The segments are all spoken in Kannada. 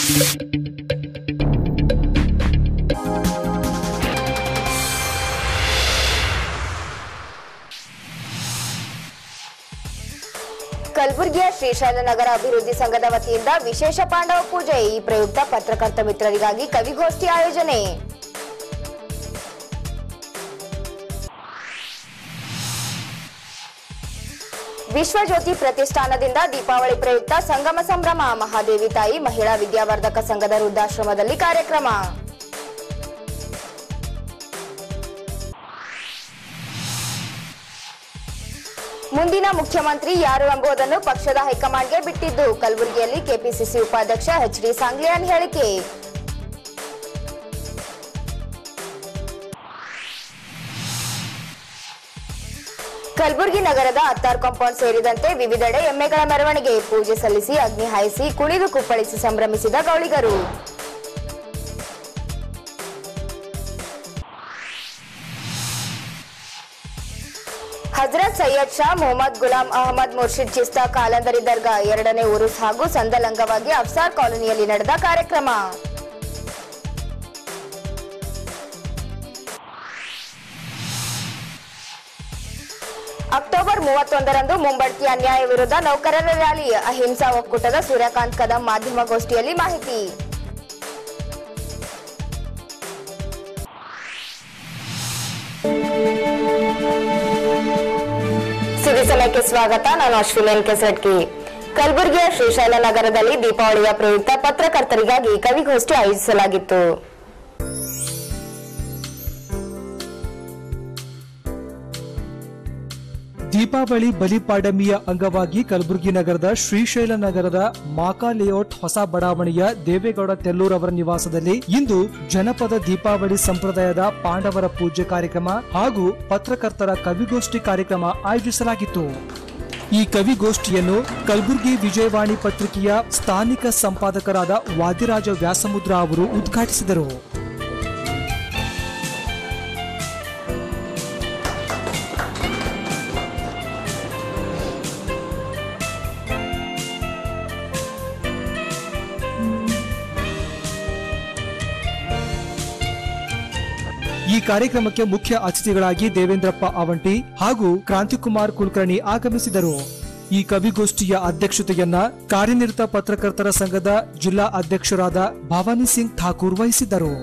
ಕಲಬುರಗಿಯ ಶ್ರೀಶೈಲ ನಗರ ಅಭಿವೃದ್ಧಿ ಸಂಘದ ವತಿಯಿಂದ ವಿಶೇಷ ಪಾಂಡವ ಪೂಜೆ ಈ ಪ್ರಯುಕ್ತ ಪತ್ರಕರ್ತ ಮಿತ್ರರಿಗಾಗಿ ಕವಿಗೋಷ್ಠಿ ಆಯೋಜನೆ ವಿಶ್ವಜ್ಯೋತಿ ಪ್ರತಿಷ್ಠಾನದಿಂದ ದೀಪಾವಳಿ ಪ್ರಯುಕ್ತ ಸಂಗಮ ಸಂಭ್ರಮ ಮಹಾದೇವಿ ತಾಯಿ ಮಹಿಳಾ ವಿದ್ಯಾವರ್ಧಕ ಸಂಘದ ವೃದ್ಧಾಶ್ರಮದಲ್ಲಿ ಕಾರ್ಯಕ್ರಮ ಮುಂದಿನ ಮುಖ್ಯಮಂತ್ರಿ ಯಾರು ಎಂಬುದನ್ನು ಪಕ್ಷದ ಹೈಕಮಾಂಡ್ಗೆ ಬಿಟ್ಟಿದ್ದು ಕಲಬುರಗಿಯಲ್ಲಿ ಕೆಪಿಸಿಸಿ ಉಪಾಧ್ಯಕ್ಷ ಎಚ್ ಡಿ ಸಾಂಗ್ಲಿಯಾನ್ ಹೇಳಿಕೆ ಕಲಬುರಗಿ ನಗರದ ಅತ್ತಾರ್ ಕಾಂಪೌಂಡ್ ಸೇರಿದಂತೆ ವಿವಿಧೆಡೆ ಎಮ್ಮೆಗಳ ಮೆರವಣಿಗೆ ಪೂಜೆ ಸಲ್ಲಿಸಿ ಅಗ್ನಿ ಹಾಯಿಸಿ ಕುಣಿದು ಕುಪ್ಪಳಿಸಿ ಸಂಭ್ರಮಿಸಿದ ಗೌಳಿಗರು ಹಜರತ್ ಸೈಯದ್ ಶಾ ಮೊಹಮ್ಮದ್ ಗುಲಾಂ ಅಹಮದ್ ಮುರ್ಷಿದ್ ಚಿಸ್ತಾ ಕಾಲಂದರಿ ದರ್ಗಾ ಎರಡನೇ ಉರುಸ್ ಹಾಗೂ ಸಂದಲ್ ಅಂಗವಾಗಿ ಅಫ್ಸಾರ್ ಕಾಲೋನಿಯಲ್ಲಿ ನಡೆದ ಕಾರ್ಯಕ್ರಮ ಅಕ್ಟೋಬರ್ ಮೂವತ್ತೊಂದರಂದು ಮುಂಬಡ್ತಿ ಅನ್ಯಾಯ ವಿರುದ್ಧ ನೌಕರರ ರ್ಯಾಲಿ ಅಹಿಂಸಾ ಒಕ್ಕೂಟದ ಸೂರ್ಯಕಾಂತ್ ಕದಂ ಮಾಧ್ಯಮಗೋಷ್ಠಿಯಲ್ಲಿ ಮಾಹಿತಿ ಸಿರಿ ಸಮಯಕ್ಕೆ ಸ್ವಾಗತ ನಾನು ಅಶ್ವಿನಿ ಕೆಸಟ್ಕಿ ಕಲಬುರಗಿಯ ಶ್ರೀಶೈಲ ನಗರದಲ್ಲಿ ದೀಪಾವಳಿಯ ಪ್ರಯುಕ್ತ ಪತ್ರಕರ್ತರಿಗಾಗಿ ಕವಿಗೋಷ್ಠಿ ಆಯೋಜಿಸಲಾಗಿತ್ತು ದೀಪಾವಳಿ ಬಲಿಪಾಡಮಿಯ ಅಂಗವಾಗಿ ಕಲಬುರಗಿ ನಗರದ ಶ್ರೀಶೈಲ ನಗರದ ಮಾಕಾ ಲೇಔಟ್ ಹೊಸ ಬಡಾವಣೆಯ ದೇವೇಗೌಡ ತೆಲ್ಲೂರ್ ಅವರ ನಿವಾಸದಲ್ಲಿ ಇಂದು ಜನಪದ ದೀಪಾವಳಿ ಸಂಪ್ರದಾಯದ ಪಾಂಡವರ ಪೂಜೆ ಕಾರ್ಯಕ್ರಮ ಹಾಗೂ ಪತ್ರಕರ್ತರ ಕವಿಗೋಷ್ಠಿ ಕಾರ್ಯಕ್ರಮ ಆಯೋಜಿಸಲಾಗಿತ್ತು ಈ ಕವಿಗೋಷ್ಠಿಯನ್ನು ಕಲಬುರಗಿ ವಿಜಯವಾಣಿ ಪತ್ರಿಕೆಯ ಸ್ಥಾನಿಕ ಸಂಪಾದಕರಾದ ವಾದಿರಾಜ ವ್ಯಾಸಮುದ್ರ ಅವರು ಉದ್ಘಾಟಿಸಿದರು ಈ ಕಾರ್ಯಕ್ರಮಕ್ಕೆ ಮುಖ್ಯ ಅತಿಥಿಗಳಾಗಿ ದೇವೇಂದ್ರಪ್ಪ ಅವಂಟಿ ಹಾಗೂ ಕ್ರಾಂತಿಕುಮಾರ್ ಕುಲಕರ್ಣಿ ಆಗಮಿಸಿದರು ಈ ಕವಿಗೋಷ್ಠಿಯ ಅಧ್ಯಕ್ಷತೆಯನ್ನ ಕಾರ್ಯನಿರತ ಪತ್ರಕರ್ತರ ಸಂಘದ ಜಿಲ್ಲಾ ಅಧ್ಯಕ್ಷರಾದ ಭವಾನಿ ಸಿಂಗ್ ಠಾಕೂರ್ ವಹಿಸಿದ್ದರು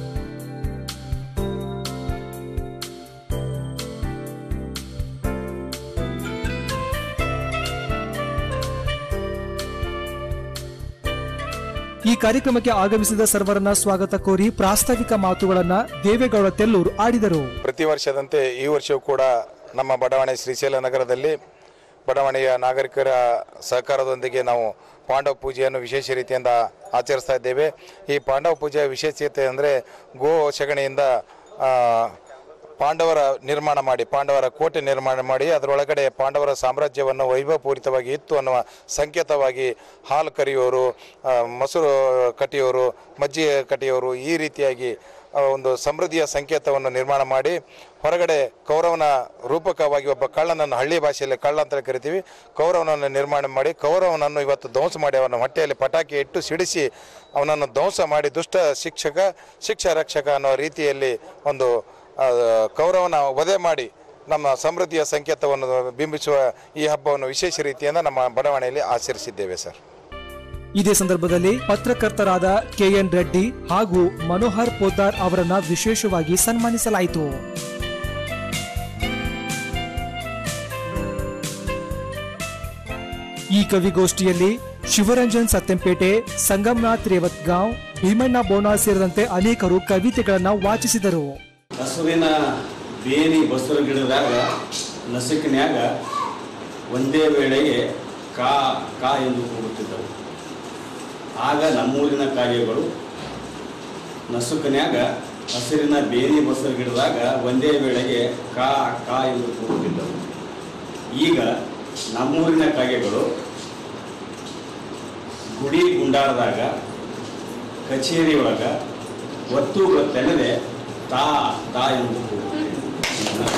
ಈ ಕಾರ್ಯಕ್ರಮಕ್ಕೆ ಆಗಮಿಸಿದ ಸರ್ವರನ್ನ ಸ್ವಾಗತ ಕೋರಿ ಪ್ರಾಸ್ತಾವಿಕ ಮಾತುಗಳನ್ನ ದೇವೇಗೌಡ ತೆಲ್ಲೂರ್ ಆಡಿದರು ಪ್ರತಿ ವರ್ಷದಂತೆ ಈ ವರ್ಷವೂ ಕೂಡ ನಮ್ಮ ಬಡಾವಣೆ ಶ್ರೀಶೈಲ ನಗರದಲ್ಲಿ ಬಡಾವಣೆಯ ನಾಗರಿಕರ ಸಹಕಾರದೊಂದಿಗೆ ನಾವು ಪಾಂಡವ ಪೂಜೆಯನ್ನು ವಿಶೇಷ ರೀತಿಯಿಂದ ಆಚರಿಸ್ತಾ ಇದ್ದೇವೆ ಈ ಪಾಂಡವ ಪೂಜೆಯ ವಿಶೇಷತೆ ಅಂದರೆ ಗೋ ಸಗಣಿಯಿಂದ ಆ, ಪಾಂಡವರ ನಿರ್ಮಾಣ ಮಾಡಿ ಪಾಂಡವರ ಕೋಟೆ ನಿರ್ಮಾಣ ಮಾಡಿ ಅದರೊಳಗಡೆ ಪಾಂಡವರ ಸಾಮ್ರಾಜ್ಯವನ್ನು ವೈಭವಪೂರಿತವಾಗಿ ಇತ್ತು ಅನ್ನುವ ಸಂಕೇತವಾಗಿ ಹಾಲು ಕರೆಯೋರು ಆ, ಮೊಸರು ಕಟ್ಟಿಯೋರು ಮಜ್ಜಿಗೆ ಕಟ್ಟಿಯೋರು ಈ ರೀತಿಯಾಗಿ ಆ, ಒಂದು ಸಮೃದ್ಧಿಯ ಸಂಕೇತವನ್ನು ನಿರ್ಮಾಣ ಮಾಡಿ ಹೊರಗಡೆ ಕೌರವನ ರೂಪಕವಾಗಿ ಒಬ್ಬ ಕಳ್ಳನನ್ನು ಹಳ್ಳಿ ಭಾಷೆಯಲ್ಲಿ ಕಳ್ಳ ಅಂತ ಕರಿತೀವಿ ಕೌರವನನ್ನು ನಿರ್ಮಾಣ ಮಾಡಿ ಕೌರವನನ್ನು ಇವತ್ತು ಧ್ವಂಸ ಮಾಡಿ ಅವನ ಹೊಟ್ಟೆಯಲ್ಲಿ ಪಟಾಕಿ ಇಟ್ಟು ಸಿಡಿಸಿ ಅವನನ್ನು ಧ್ವಂಸ ಮಾಡಿ ದುಷ್ಟ ಶಿಕ್ಷಕ ಶಿಕ್ಷಾ ರಕ್ಷಕ ಅನ್ನೋ ರೀತಿಯಲ್ಲಿ ಒಂದು ಆ, ಕೌರವನ ವಧೆ ಮಾಡಿ ನಮ್ಮ ಸಮೃದ್ಧಿಯ ಸಂಕೇತವನ್ನು ಬಿಂಬಿಸುವ ಈ ಹಬ್ಬವನ್ನು ವಿಶೇಷ ರೀತಿಯಿಂದ ನಮ್ಮ ಬಡಾವಣೆಯಲ್ಲಿ ಆಚರಿಸಿದ್ದೇವೆ ಸರ್ ಇದೇ ಸಂದರ್ಭದಲ್ಲಿ ಪತ್ರಕರ್ತರಾದ ಕೆಎನ್ ರೆಡ್ಡಿ ಹಾಗೂ ಮನೋಹರ್ ಪೋದ್ದಾರ್ ಅವರನ್ನ ವಿಶೇಷವಾಗಿ ಸನ್ಮಾನಿಸಲಾಯಿತು ಈ ಕವಿಗೋಷ್ಠಿಯಲ್ಲಿ ಶಿವರಂಜನ್ ಸತ್ಯಂಪೇಟೆ ಸಂಗಮನಾಥ್ ರೇವತ್ಗಾಂವ್ ಭೀಮಣ್ಣ ಬೋನಾಳ್ ಸೇರಿದಂತೆ ಅನೇಕರು ಕವಿತೆಗಳನ್ನ ವಾಚಿಸಿದರು ಹಸುವಿನ ಬೇನಿ ಬಸರು ಗಿಡದಾಗ ನಸುಕಿನ್ಯಾಗ ಒಂದೇ ವೇಳೆಗೆ ಕಾ ಕಾ ಎಂದು ಕೂಗುತ್ತಿದ್ದವು ಆಗ ನಮ್ಮೂರಿನ ಕಾಗೆಗಳು ನಸುಕಿನ್ಯಾಗ ಹಸಿರಿನ ಬೇನಿ ಬಸರು ಗಿಡದಾಗ ಒಂದೇ ವೇಳೆಗೆ ಕಾ ಕಾ ಎಂದು ಕೂಗುತ್ತಿದ್ದವು ಈಗ ನಮ್ಮೂರಿನ ಕಾಗೆಗಳು ಗುಡಿ ಗುಂಡಾರದಾಗ ಕಚೇರಿ ಒಳಗ ಒತ್ತು ಗೊತ್ತೆನ್ನದೆ ತಾ ತಾ ಎಂದು ಕೂಗುತ್ತಿದ್ದವು.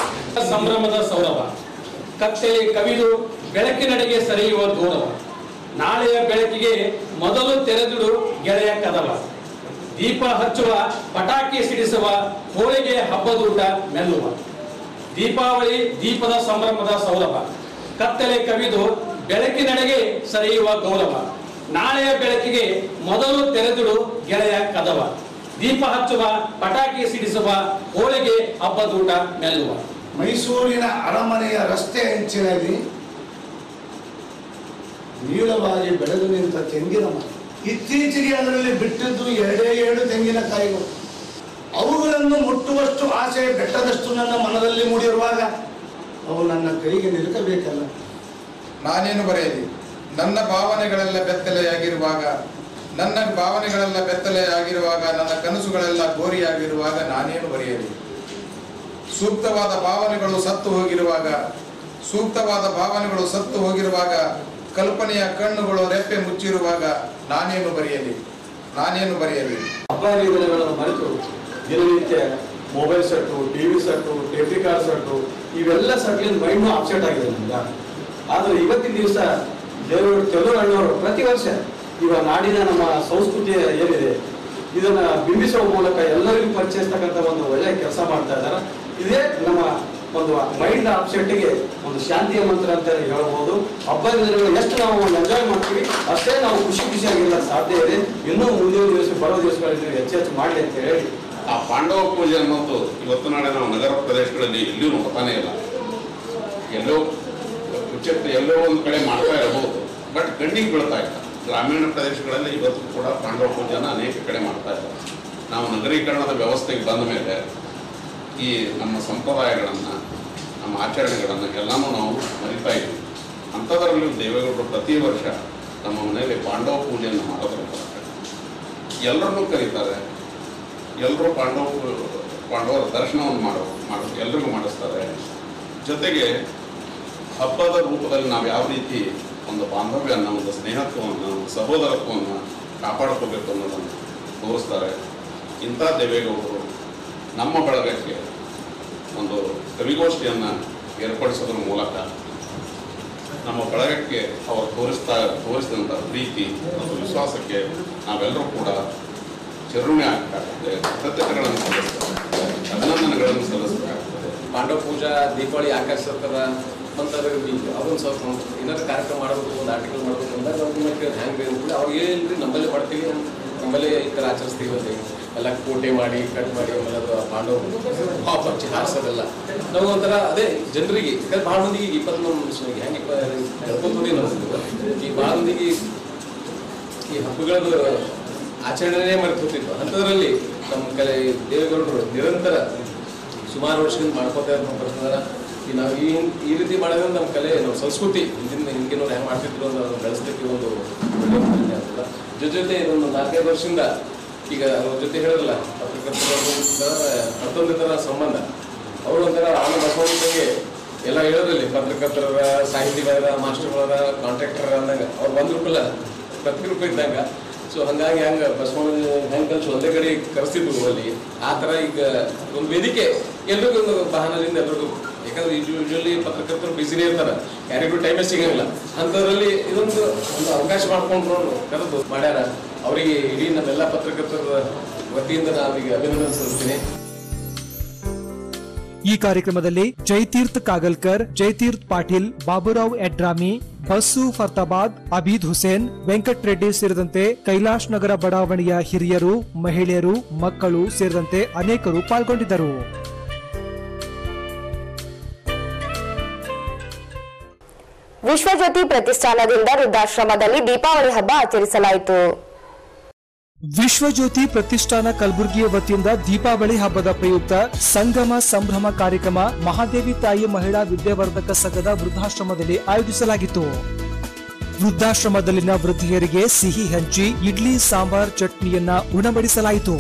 ಸಂಭ್ರಮದ ಸೌರಭ ಕತ್ತಲೆ ಕವಿದು ಬೆಳಕಿನಡೆಗೆ ಸರಿಯುವ ಗೌರವ ನಾಳೆಯ ಬೆಳಕಿಗೆ ಮೊದಲು ತೆರೆದಿಡು ಗೆಳೆಯ ಕದವ ದೀಪ ಹಚ್ಚುವ ಪಟಾಕಿ ಸಿಡಿಸುವ ಹೋಳಿಗೆ ಹಬ್ಬದೂಟ ಮೆಲ್ಲುವ ದೀಪಾವಳಿ ದೀಪದ ಸಂಭ್ರಮದ ಸೌರಭ ಕತ್ತಲೆ ಕವಿದು ಬೆಳಕಿನೆಡೆಗೆ ಸರಿಯುವ ಗೌರವ ನಾಳೆಯ ಬೆಳಕಿಗೆ ಮೊದಲು ತೆರೆದಿಡು ಗೆಳೆಯ ಕದವ ದೀಪ ಹಚ್ಚುವ ಪಟಾಕಿ ಸಿಡಿಸುವ ಹೋಳಿಗೆ ಹಬ್ಬದೂಟ ಮೆಲ್ಲುವ ಮೈಸೂರಿನ ಅರಮನೆಯ ರಸ್ತೆ ಅಂಚಿನಲ್ಲಿ ನೀಳವಾಗಿ ಬೆಳೆದು ನಿಂತ ತೆಂಗಿನ ಮರ ಇತ್ತೀಚೆಗೆ ಅದರಲ್ಲಿ ಬಿಟ್ಟಿದ್ದು ಎರಡೇ ಏಳು ತೆಂಗಿನಕಾಯಿಗಳು ಅವುಗಳನ್ನು ಮುಟ್ಟುವಷ್ಟು ಆಸೆ ಬೆಟ್ಟದಷ್ಟು ನನ್ನ ಮನದಲ್ಲಿ ಮೂಡಿರುವಾಗ ಅವು ನನ್ನ ಕೈಗೆ ನಿಲುಕಬೇಕಲ್ಲ ನಾನೇನು ಬರೆಯಲಿ ನನ್ನ ಭಾವನೆಗಳೆಲ್ಲ ಬೆತ್ತಲೆಯಾಗಿರುವಾಗ ನನ್ನ ಭಾವನೆಗಳೆಲ್ಲ ಬೆತ್ತಲೆಯಾಗಿರುವಾಗ ನನ್ನ ಕನಸುಗಳೆಲ್ಲ ಗೋರಿಯಾಗಿರುವಾಗ ನಾನೇನು ಬರೆಯಲಿ ಸೂಕ್ತವಾದ ಭಾವನೆಗಳು ಸತ್ತು ಹೋಗಿರುವಾಗ ಸೂಕ್ತವಾದ ಭಾವನೆಗಳು ಸತ್ತು ಹೋಗಿರುವಾಗ ಕಲ್ಪನೆಯ ಕಣ್ಣುಗಳು ರೆಪ್ಪೆ ಮುಚ್ಚಿರುವಾಗ ನಾನೇನು ಬರೆಯಲಿ ನಾನೇನು ಬರೆಯಲಿ ಹಬ್ಬ ಹರಿದಿನಗಳನ್ನು ಮರೆತು ದಿನನಿತ್ಯ mobile set TV set tape record set ಇವೆಲ್ಲ ಸೆಟ್ಲಿಂದ ಮೈಂಡು ಅಪ್ಸೆಟ್ ಆಗಿದೆ ನಮ್ಗೆ ಆದ್ರೆ ಇವತ್ತಿನ ದಿವಸ ದೇವರು ತೆಲುಗಣ್ಣವರು ಪ್ರತಿ ವರ್ಷ ಇವಾಗ ನಾಡಿನ ನಮ್ಮ ಸಂಸ್ಕೃತಿ ಏನಿದೆ ಇದನ್ನ ಬಿಂಬಿಸುವ ಮೂಲಕ ಎಲ್ಲರಿಗೂ ಪರಿಚಯಿಸ್ತಕ್ಕಂಥ ಒಂದು ಒಳ್ಳೆಯ ಕೆಲಸ ಮಾಡ್ತಾ ಇದ್ದಾರೆ ಇದೇ ನಮ್ಮ ಒಂದು ಮೈಂಡ್ ಅಪ್ಸೆಟ್ಗೆ ಒಂದು ಶಾಂತಿಯ ಮಂತ್ರ ಅಂತ ಹೇಳ್ಬೋದು ಹಬ್ಬ ದಿನಗಳು ಎಷ್ಟು ನಾವು ಒಂದು ಎಂಜಾಯ್ ಮಾಡ್ತೀವಿ ಅಷ್ಟೇ ನಾವು ಖುಷಿ ಖುಷಿಯಾಗಿರಲಿಕ್ಕೆ ಸಾಧ್ಯ ಇದೆ ಇನ್ನೂ ಮುಂದಿನ ದಿವಸ ಬರೋ ದಿವಸಗಳಲ್ಲಿ ನೀವು ಹೆಚ್ಚು ಹೆಚ್ಚು ಮಾಡಲಿ ಅಂತ ಹೇಳಿ ಆ ಪಾಂಡವ ಪೂಜೆ ಅನ್ನೋದು ಇವತ್ತು ನಾಳೆ ನಾವು ನಗರ ಪ್ರದೇಶಗಳಲ್ಲಿ ಎಲ್ಲಿಯೂ ನೋಡ್ತಾನೆ ಇಲ್ಲ ಎಲ್ಲೋ ಉಚಿತ ಎಲ್ಲೋ ಒಂದು ಕಡೆ ಮಾಡ್ತಾ ಇರಬಹುದು ಬಟ್ ಕಣ್ಣಿಗೆ ಬೀಳ್ತಾ ಇಲ್ಲ ಗ್ರಾಮೀಣ ಪ್ರದೇಶಗಳಲ್ಲಿ ಇವತ್ತು ಕೂಡ ಪಾಂಡವ ಪೂಜೆನ ಅನೇಕ ಕಡೆ ಮಾಡ್ತಾ ಇದ್ದಾರೆ ನಾವು ನಗರೀಕರಣದ ವ್ಯವಸ್ಥೆಗೆ ಬಂದ ಮೇಲೆ ಈ ನಮ್ಮ ಸಂಪ್ರದಾಯಗಳನ್ನು ನಮ್ಮ ಆಚರಣೆಗಳನ್ನು ಎಲ್ಲನೂ ನಾವು ಮರಿತಾ ಇದ್ದೀವಿ ಅಂಥದ್ರಲ್ಲೂ ದೇವೇಗೌಡರು ಪ್ರತಿ ವರ್ಷ ನಮ್ಮ ಮನೆಯಲ್ಲಿ ಪಾಂಡವ ಪೂಜೆಯನ್ನು ಮಾಡೋದ್ರ ಮೂಲಕ ಎಲ್ಲರನ್ನೂ ಕರೀತಾರೆ ಎಲ್ಲರೂ ಪಾಂಡವ ಪಾಂಡವರ ದರ್ಶನವನ್ನು ಮಾಡೋ ಮಾಡ ಎಲ್ರಿಗೂ ಮಾಡಿಸ್ತಾರೆ ಜೊತೆಗೆ ಹಬ್ಬದ ರೂಪದಲ್ಲಿ ನಾವು ಯಾವ ರೀತಿ ಒಂದು ಬಾಂಧವ್ಯವನ್ನು ಒಂದು ಸ್ನೇಹತ್ವವನ್ನು ಒಂದು ಸಹೋದರತ್ವವನ್ನು ಕಾಪಾಡ್ಕೋಬೇಕು ಅನ್ನೋದನ್ನು ತೋರಿಸ್ತಾರೆ ಇಂಥ ದೇವೇಗೌಡರು ನಮ್ಮ ಬಳಗಕ್ಕೆ ಒಂದು ಕವಿಗೋಷ್ಠಿಯನ್ನು ಏರ್ಪಡಿಸೋದ್ರ ಮೂಲಕ ನಮ್ಮ ಬಳಗಕ್ಕೆ ಅವರು ತೋರಿಸ್ತಾ ತೋರಿಸಿದಂಥ ಪ್ರೀತಿ ಮತ್ತು ವಿಶ್ವಾಸಕ್ಕೆ ನಾವೆಲ್ಲರೂ ಕೂಡ ಚಿರುಣಿ ಆಗಬೇಕಾಗ್ತದೆ ಕೃತಜ್ಞತೆಗಳನ್ನು ಸಲ್ಲಿಸ್ತಾರೆ ಅಭಿನಂದನೆಗಳನ್ನು ಸಲ್ಲಿಸಬೇಕಾಗ್ತದೆ ಪಾಂಡವ ಪೂಜಾ ದೀಪಾವಳಿ ಆಕರ್ಷಕರ ಮತ್ತು ಅದ್ರ ಅದೊಂದು ಸ್ವಲ್ಪ ಏನಾದ್ರು ಕಾರ್ಯಕ್ರಮ ಮಾಡಬೇಕು ಒಂದು ಆರ್ಟಿಕಲ್ ಮಾಡಬೇಕು ಅಂದಾಗ ಅವ್ರ ಮತ್ತೆ ಹ್ಯಾಂಗೆ ಕೂಡ ಅವ್ರು ಏನಿಲ್ರಿ ನಮ್ಮಲ್ಲಿ ಮಾಡ್ತೀವಿ ನಮ್ಮಲ್ಲಿ ಈ ಥರ ಆಚರಿಸ್ತೀವಿ ಅಂತ ಎಲ್ಲ ಕೋಟೆ ಮಾಡಿ ಕಟ್ ಮಾಡಿ ಆಮೇಲೆ ಅದು ಪಾಂಡವ ಪಾಪ್ ಹಚ್ಚಿ ಹಾರಿಸೋದೆಲ್ಲ ನಾವು ಒಂಥರ ಅದೇ ಜನರಿಗೆ ಯಾಕಂದ್ರೆ ಭಾಳ ಮಂದಿಗೆ ಈಗ ಇಪ್ಪತ್ತೊಂದು ಹೆಂಗೆ ಹೇಳ್ಕೊತೀವಿ ನಾವು ಈ ಭಾಳ ಮಂದಿಗೆ ಈ ಹಬ್ಬಗಳದ್ದು ಆಚರಣೆನೇ ಮರೆತುತ್ತಿತ್ತು ಅಂಥದ್ರಲ್ಲಿ ನಮ್ಮ ಕಲೆ ದೇವೇಗೌಡರು ನಿರಂತರ ಸುಮಾರು ವರ್ಷದಿಂದ ಮಾಡ್ಕೋತಾ ಇರೋ ಬರ್ತಿದಾರ ಈ ನಾವು ಈ ಈ ರೀತಿ ಮಾಡೋದ್ರಿಂದ ನಮ್ಮ ಕಲೆ ನಮ್ಮ ಸಂಸ್ಕೃತಿ ಹಿಂದಿನ ಹಿಂದಿನವ್ರು ಹೆಂಗೆ ಮಾಡ್ತಿದ್ರು ಅಂತ ಅದನ್ನ ಬೆಳೆಸ್ಲಿಕ್ಕೆ ಒಂದು ಒಳ್ಳೆಯ ಪ್ರಯತ್ನ ಆಗ್ತದ ಜೊತೆ ಜೊತೆ ಇದೊಂದು ನಾಲ್ಕೈದು ವರ್ಷದಿಂದ ಈಗ ಅವ್ರ ಜೊತೆ ಹೇಳಿರಲ್ಲ ಮತ್ತೊಂದು ಥರ ಸಂಬಂಧ ಅವರು ಒಂಥರ ಆನ ಬಸವಣ್ಣಗೆ ಎಲ್ಲ ಹೇಳೋದ್ರಲ್ಲಿ ಪತ್ರಕರ್ತರ ಸಾಹಿತಿಗಾರ ಮಾಸ್ಟರ್ಗಳರ ಕಾಂಟ್ರಾಕ್ಟರ್ ಅಂದಂಗ ಅವ್ರು ಒಂದು ರೂಪಲ್ಲ ಪ್ರತಿ ರೂಪ ಇದ್ದಂಗ ಸೊ ಹಂಗಾಗಿ ಹಂಗ ಬಸವಣ್ಣ ಹೆಂಗ್ ಕಲ್ಸಿ ಒಂದೇ ಕಡೆ ಕರೆಸ್ತಿದ್ರು ಅಲ್ಲಿ ಆ ಥರ ಈಗ ಒಂದು ವೇದಿಕೆ ಎಲ್ರಿಗೂ ಒಂದು ವಾಹನದಿಂದ ಎಲ್ರಿಗೂ ಯಾಕಂದ್ರೆ ಯೂಶಲಿ ಪತ್ರಕರ್ತರು ಬಿಸಿನೇ ಇರ್ತಾರೆ ಯಾರಿಗೂ ಟೈಮೇ ಸಿಗಂಗಿಲ್ಲ ಅಂಥದ್ರಲ್ಲಿ ಇದೊಂದು ಒಂದು ಅವಕಾಶ ಮಾಡ್ಕೊಂಡ್ರು ಕರೆದು ಮಾಡ್ಯಾರ ಅವರಿಗೆ ಇಡೀ ನಮ್ಮೆಲ್ಲ ಪತ್ರಕರ್ತರ ವತಿಯಿಂದ ನಾವೀಗ ಅಭಿನಂದನೆ ಸಲ್ಲಿಸ್ತೀನಿ ಈ ಕಾರ್ಯಕ್ರಮದಲ್ಲಿ ಜೈತೀರ್ಥ ಕಾಗಲ್ಕರ್ ಜೈತೀರ್ಥ ಪಾಟೀಲ್ ಬಾಬುರಾವ್ ಎಡ್ರಾಮಿ ಬಸ್ಸು ಫರ್ತಾಬಾದ್ ಅಬೀದ್ ಹುಸೇನ್ ವೆಂಕಟ್ ರೆಡ್ಡಿ ಸೇರಿದಂತೆ ಕೈಲಾಶ್ ನಗರ ಬಡಾವಣೆಯ ಹಿರಿಯರು ಮಹಿಳೆಯರು ಮಕ್ಕಳು ಸೇರಿದಂತೆ ಅನೇಕರು ಪಾಲ್ಗೊಂಡಿದ್ದರು ವಿಶ್ವಜ್ಯೋತಿ ಪ್ರತಿಷ್ಠಾನದಿಂದ ವೃದ್ಧಾಶ್ರಮದಲ್ಲಿ ದೀಪಾವಳಿ ಹಬ್ಬ ಆಚರಿಸಲಾಯಿತು ವಿಶ್ವಜ್ಯೋತಿ ಪ್ರತಿಷ್ಠಾನ ಕಲಬುರಗಿಯ ವತಿಯಿಂದ ದೀಪಾವಳಿ ಹಬ್ಬದ ಪ್ರಯುಕ್ತ ಸಂಗಮ ಸಂಭ್ರಮ ಕಾರ್ಯಕ್ರಮ ಮಹಾದೇವಿ ತಾಯಿ ಮಹಿಳಾ ವಿದ್ಯಾವರ್ಧಕ ಸಂಘದ ವೃದ್ಧಾಶ್ರಮದಲ್ಲಿ ಆಯೋಜಿಸಲಾಗಿತ್ತು ವೃದ್ಧಾಶ್ರಮದಲ್ಲಿನ ವೃದ್ಧಿಯರಿಗೆ ಸಿಹಿ ಹಂಚಿ ಇಡ್ಲಿ ಸಾಂಬಾರ್ ಚಟ್ನಿಯನ್ನ ಉಣಬಡಿಸಲಾಯಿತು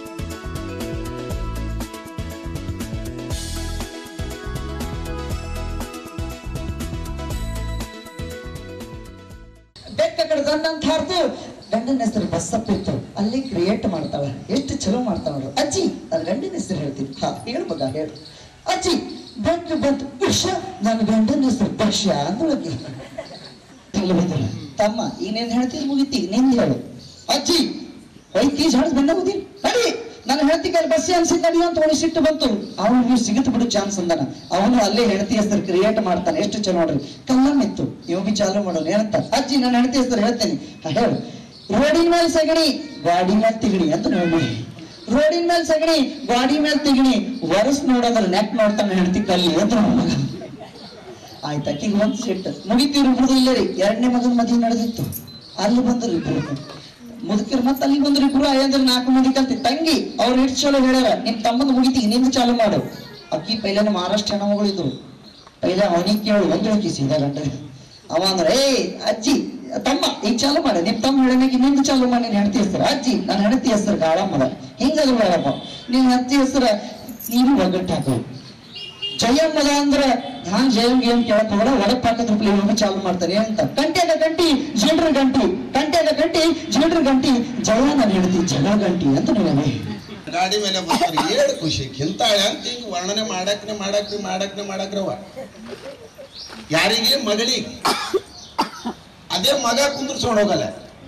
ಬೆಕ್ಕ ಕಡೆ ಗಂಡ ಅಂತ ಹಾಡ್ತು ಗಂಡನ ಹೆಸರು ಬಸ್ಸಪ್ಪ ಇತ್ತು ಅಲ್ಲಿ ಕ್ರಿಯೇಟ್ ಮಾಡ್ತಾಳ ಎಷ್ಟು ಚಲೋ ಮಾಡ್ತಾಳ ನೋಡು ಅಜ್ಜಿ ನನ್ನ ಗಂಡನ ಹೆಸರು ಹೇಳ್ತೀನಿ ಹಾ ಹೇಳು ಮಗ ಹೇಳು ಅಜ್ಜಿ ಬಂತು ಬಂತು ವಿಷ ನನ್ನ ಗಂಡನ ಹೆಸರು ಬಶ್ಯ ಅಂದೊಳಗೆ ತಲೆ ಬಂದ್ರು ತಮ್ಮ ಈಗ ನೀನ್ ಹೇಳ್ತಿದ್ ಮುಗಿತಿ ನಿಂದ ಹೇಳು ಅಜ್ಜಿ ಹೊಯ್ತಿ ಜಾಡ್ಸ್ ಬಂದ ಹೋದಿ ನಡಿ ನಾನು ಹೇಳ್ತಿ ಕೈ ಬಸ್ಸಿ ಅನ್ಸಿದ್ ನಡಿ ಅಂತ ಅವನು ಸಿಟ್ಟು ಬಂತು ಅವನು ನೀವು ಸಿಗತ್ ಬಿಡು ಚಾನ್ಸ್ ಅಂದನ ಅವನು ಅಲ್ಲೇ ಹೆಂಡತಿ ಹೆಸರು ಕ್ರಿಯೇಟ್ ಮಾಡ್ತಾನೆ ಎಷ್ಟು ಚಲೋ ನೋಡ್ರಿ ಕಲ್ಲಮ್ ಇತ್ತು ಇವ್ ಬಿ ಚಾಲು ಮಾಡೋಣ ಏನಂತ ಅಜ್ಜಿ ನಾನು ಹೆಂಡತಿ ಹೆಸರು ಹೇಳ್ತೇನೆ ಹಾ, ಹೇಳು ರೋಡಿನ ಮೇಲೆ ಸಗಣಿ ಗಾಡಿ ಮೇಲೆ ತಿಗಣಿ ಅಂತ ನೋಡಿ ರೋಡಿನ ಮೇಲೆ ಸಗಣಿ ಗಾಡಿ ಮೇಲೆ ತಿಗಣಿ ವರಸ್ ನೋಡೋದ್ರ ನೆಕ್ ನೋಡ್ತಾನೆ ಹೆಂಡತಿ ಕಲ್ಲಿ ಅಂತ ಮಗ ಆಯ್ತು ಅಕ್ಕಿಗೆ ಒಂದು ಸಿಟ್ಟು ಮುಗಿತೀವ್ರಿ ಇಬ್ರದು ಇಲ್ಲೇ ರೀ ಎರಡನೇ ಮಗನ ಮದುವೆ ನಡೆದಿತ್ತು ಅಲ್ಲಿ ಬಂದ್ರಿ ಇಬ್ರು ಮುದುಕಿರ್ ಮತ್ತೆ ಅಲ್ಲಿ ಬಂದ್ರಿ ಇಬ್ರು ಅಯ್ಯಂದ್ರ ನಾಲ್ಕು ಮಂದಿ ಕಲ್ತಿ ತಂಗಿ ಅವ್ರು ಎಷ್ಟು ಚಲೋ ಹೇಳ್ಯಾರ ನಿಮ್ ತಮ್ಮಂದು ಮುಗಿತಿ ನಿಂದು ಚಾಲು ಮಾಡು ಅಕ್ಕಿ ಪೈಲನ ಮಹಾರಾಷ್ಟ್ರ ಹೆಣ್ಮಗಳು ಇದ್ರು ಪೈಲ ಅವನಿಗೆ ಕೇಳು ಒಂದು ಹೇಳ್ತಿ ಸೀದಾ ಗಂಡ ಅವ ಅಂದ್ರೆ ಏ ಅಜ್ಜಿ ತಮ್ಮ ಈಗ ಚಾಲು ಮಾಡ ನಿಮ್ ತಮ್ಮ ಹೇಳನಿಗೆ ನಿಂದು ಚಾಲು ಮಾಡಿ ನೀನ್ ಹೆಂಡತಿ ಹೆಸರು ಅಜ್ಜಿ ನನ್ನ ಹೆಂಡತಿ ಹೆಸರು ಗಾಳಮ್ಮದ ಹಿಂಗದು ಬೇಡಪ್ಪ ನಿನ್ ಹೆಂಡತಿ ಹೆಸರ ನೀನು ಒಗ್ಗಟ್ಟು ಹಾಕು ಜಯಮ್ಮದ ಅಂದ್ರ ನಾನ್ ಜಯಂ ಗೇಮ್ ಕೇಳಕ್ ಹೋಗಲ್ಲ ಒಳಗ್ ಪಾಕದ ರೂಪಲಿ ಹೋಗಿ ಚಾಲು ಮಾಡ್ತಾರೆ ಅಂತ ಕಂಟೆದ ಗಂಟಿ ಜೀಡ್ರ ಗಂಟಿ ಕಂಟೆದ ಗಂಟಿ ಜೀಡ್ರ ಗಂಟಿ ಜಯ ನಾನು ಹೇಳ್ತಿ ಜಗಳ ಗಂಟಿ ಅಂತ ನೀವೇ ಗಾಡಿ ಮೇಲೆ ಬರ್ತಾರೆ ಏಳು ಖುಷಿ ಕಿಂತಾಳೆ ಅಂತ ಹಿಂಗ್ ವರ್ಣನೆ ಮಾಡಕ್ನೆ ಮಾಡಕ್ನೆ ಮಾಡಕ್ನೆ ಮಾಡಕ್ರವ ಯಾರಿಗೆ ಮಗಳಿಗೆ ಅದೇ ಮಗ ಕುಂದ್ರಸ್ಕೊಂಡು ಹೋಗಲ್ಲ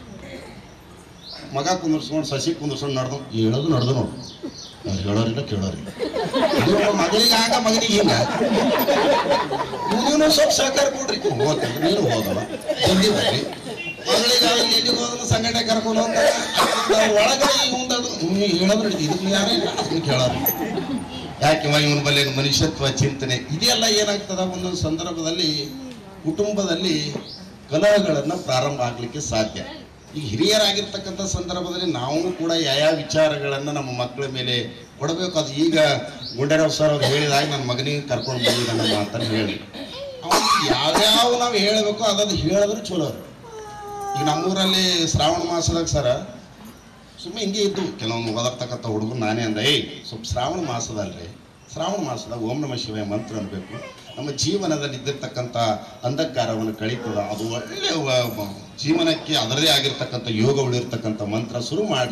ಮಗ ಕುಂದ್ರಸ್ಕೊಂಡು ಸಸಿ ಕುಂದ್ರಸ್ಕೊಂಡು ನಡೆದು ಹೇಳೋದು ನಡೆದು ನೋಡು ಅವ್ರು ಹೇಳೋರಿಲ್ಲ ಕೇಳೋರಿಲ್ಲ ಇದು ಮಗಳಿಗೆ ಆಗ ಮಗನಿಗೆ ಹಿಂಗ ಇವನು ಸ್ವಲ್ಪ ಸಹಕಾರ ಕೊಡ್ರಿ ಹೋಗ್ತಾರೆ ನೀನು ಹೋದವ ಜಲ್ದಿ ಬರ್ರಿ ಮಗಳಿಗೆ ಅಲ್ಲಿ ಎಲ್ಲಿಗೆ ಹೋದನು ಸಂಘಟನೆ ಕರ್ಕೊಂಡು ಹೋಗ್ತಾರೆ ಒಳಗ ಇವಂದದು ಹೇಳೋದು ನಡೀತಿ ಇದಕ್ಕೆ ಯಾರೇ ಇಲ್ಲ ಅದನ್ನ ಕೇಳೋರು ಯಾಕೆ ಇವನ ಬಲ್ಲಿ ಮನುಷ್ಯತ್ವ ಚಿಂತನೆ ಇದೆಲ್ಲ ಏನಾಗ್ತದ ಒಂದೊಂದು ಸಂದರ್ಭದಲ್ಲಿ ಕುಟುಂಬದಲ್ಲಿ ಕಲಹಗಳನ್ನು ಪ್ರಾರಂಭ ಆಗ್ಲಿಕ್ಕೆ ಸಾಧ್ಯ ಈಗ ಹಿರಿಯರಾಗಿರ್ತಕ್ಕಂಥ ಸಂದರ್ಭದಲ್ಲಿ ನಾವು ಕೂಡ ಯಾವ ವಿಚಾರಗಳನ್ನು ನಮ್ಮ ಮಕ್ಕಳ ಮೇಲೆ ಕೊಡಬೇಕು ಅದು ಈಗ ಗುಂಡೇರಾವ್ ಸರ್ ಅವ್ರು ಹೇಳಿದಾಗ ನನ್ನ ಮಗನಿಗೆ ಕರ್ಕೊಂಡು ಬಂದಿದ್ದ ನಮ್ಮ ಮಾತನ್ನು ಹೇಳಿ ಅವ್ನಿಗೆ ಯಾವ್ಯಾವ ನಾವು ಹೇಳಬೇಕು ಅದನ್ನು ಹೇಳಿದ್ರೆ ಚಲೋ ರೀ. ಈಗ ನಮ್ಮೂರಲ್ಲಿ ಶ್ರಾವಣ ಮಾಸದಾಗ ಸರ ಸುಮ್ಮನೆ ಹಿಂಗೆ ಇದ್ದು ಕೆಲವೊಂದು ಓದರ್ತಕ್ಕಂಥ ಹುಡುಗರು ನಾನೇ ಅಂದ ಏಯ್ ಸ್ವಲ್ಪ ಶ್ರಾವಣ ಮಾಸದಲ್ರಿ ಶ್ರಾವಣ ಮಾಸದಾಗ ಓಂ ನಮ ಶಿವಾಯ ಮಂತ್ರ ಅನ್ಬೇಕು ನಮ್ಮ ಜೀವನದಲ್ಲಿ ಇದ್ದಿರ್ತಕ್ಕಂಥ ಅಂಧಕಾರವನ್ನು ಕಳೀತದ ಅದು ಒಳ್ಳೆ ವ- ವ- ಜೀವನಕ್ಕೆ ಅದರದೇ ಆಗಿರ್ತಕ್ಕಂಥ ಯೋಗಗಳಿರ್ತಕ್ಕಂಥ ಮಂತ್ರ ಶುರು ಮಾಡಿ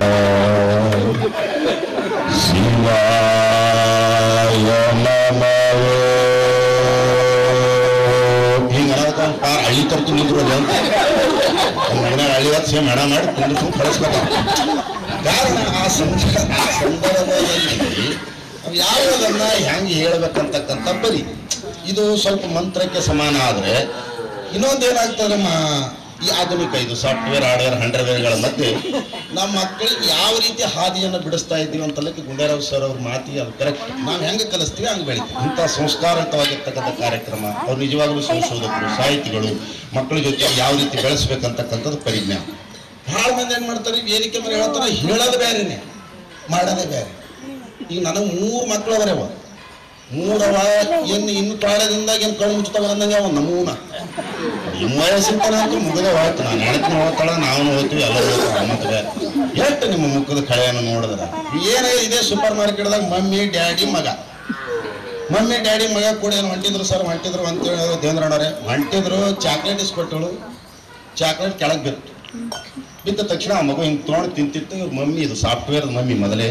ಹಿಂಗೆ ಹಳ್ಳಿ ತರ್ತು ನಿಂತಿರೋದು ಅಂತ ಮಗನ ಹಳ್ಳಿ ಹೊತ್ತು ಸೇಮ್ ಹಣ ಮಾಡಿ ಕುಂದಿರ್ತು ಕಳಿಸ್ಬೇಕು ಕಾರಣ ಆ ಸಂದ ಆ ಸಂದರ್ಭದಲ್ಲಿ ನಾವು ಯಾವುದನ್ನ ಹೆಂಗೆ ಹೇಳ್ಬೇಕಂತಕ್ಕಂಥ ಬರಿ ಇದು ಸ್ವಲ್ಪ ಮಂತ್ರಕ್ಕೆ ಸಮಾನ ಆದರೆ ಇನ್ನೊಂದು ಏನಾಗ್ತದೆ ನಮ್ಮ ಈ ಆಧುನಿಕ ಇದು ಸಾಫ್ಟ್ವೇರ್ ಹಾರ್ಡ್ವೇರ್ ಹಂಡ್ರ್ವೇರ್ಗಳ ಮಧ್ಯೆ ನಮ್ಮ ಮಕ್ಕಳಿಗೆ ಯಾವ ರೀತಿ ಹಾದಿಯನ್ನು ಬಿಡಿಸ್ತಾ ಇದ್ದೀವಿ ಅಂತಲಕ್ಕೆ ಗುಂಡೇರಾವ್ ಸರ್ ಅವ್ರ ಮಾತಿ ಅದು ಕರೆಕ್ಟ್ ನಾವು ಹೆಂಗೆ ಕಲಿಸ್ತೀವಿ ಹಂಗೆ ಬೆಳಿತೀವಿ ಇಂಥ ಸಂಸ್ಕಾರಯುತವಾಗಿರ್ತಕ್ಕಂಥ ಕಾರ್ಯಕ್ರಮ ಅವ್ರು ನಿಜವಾಗ್ಲೂ ಸಂಶೋಧಕರು ಸಾಹಿತಿಗಳು ಮಕ್ಕಳ ಜೊತೆ ಯಾವ ರೀತಿ ಬೆಳೆಸ್ಬೇಕಂತಕ್ಕಂಥದ್ದು ಪರಿಜ್ಞಾನ ಭಾಳ ಮಂದಿ ಏನು ಮಾಡ್ತಾರೆ ವೇದಿಕೆ ಮೇಲೆ ಹೇಳ್ತಾರೆ ಹೇಳೋದು ಬೇರೆನೆ ಮಾಡೋದೇ ಬೇರೆ ಈಗ ನನಗೆ ಮೂರು ಮಕ್ಕಳು ಅವರವ ಮೂರವ ಏನು ಇನ್ನು ಕಾಲದಿಂದ ಏನು ಕಣ್ಣು ಮುಚ್ತಾವ ಅಂದಂಗೆ ಅವ ನಮೂನ ನಿಮ್ಮ ವಯಸ್ಸಿಂತನ ಅಂತೂ ಮುಗಿದ ಹೋಯ್ತು ನಾನು ಹೆಣ್ತಿನ ಹೋಗ್ತಾಳ ನಾವು ಹೋಗ್ತೀವಿ ಎಲ್ಲ ಹೋಗ್ತಾವ ಮತ್ತೆ ಬೇರೆ ಎಷ್ಟು ನಿಮ್ಮ ಮುಖದ ಕಳೆಯನ್ನು ನೋಡಿದ್ರ ಏನೇ ಇದೆ ಸೂಪರ್ ಮಾರ್ಕೆಟ್ದಾಗ ಮಮ್ಮಿ ಡ್ಯಾಡಿ ಮಗ ಮಮ್ಮಿ ಡ್ಯಾಡಿ ಮಗ ಕೂಡ ಏನು ಹೊಂಟಿದ್ರು ಸರ್ ಹೊಂಟಿದ್ರು ಅಂತೇಳಿ ದೇವೇಂದ್ರಣ್ಣವ್ರೆ ಹೊಂಟಿದ್ರು ಚಾಕ್ಲೇಟ್ ಇಸ್ಕೊಟ್ಟಳು ಚಾಕ್ಲೇಟ್ ಕೆಳಗೆ ಬಿತ್ತು ಬಿದ್ದ ತಕ್ಷಣ ಆ ಮಗು ಹಿಂಗೆ ತೊಗೊಂಡು ತಿಂತಿತ್ತು ಇವ್ರ ಮಮ್ಮಿ ಇದು ಸಾಫ್ಟ್ವೇರ್ ಮಮ್ಮಿ ಮೊದಲೇ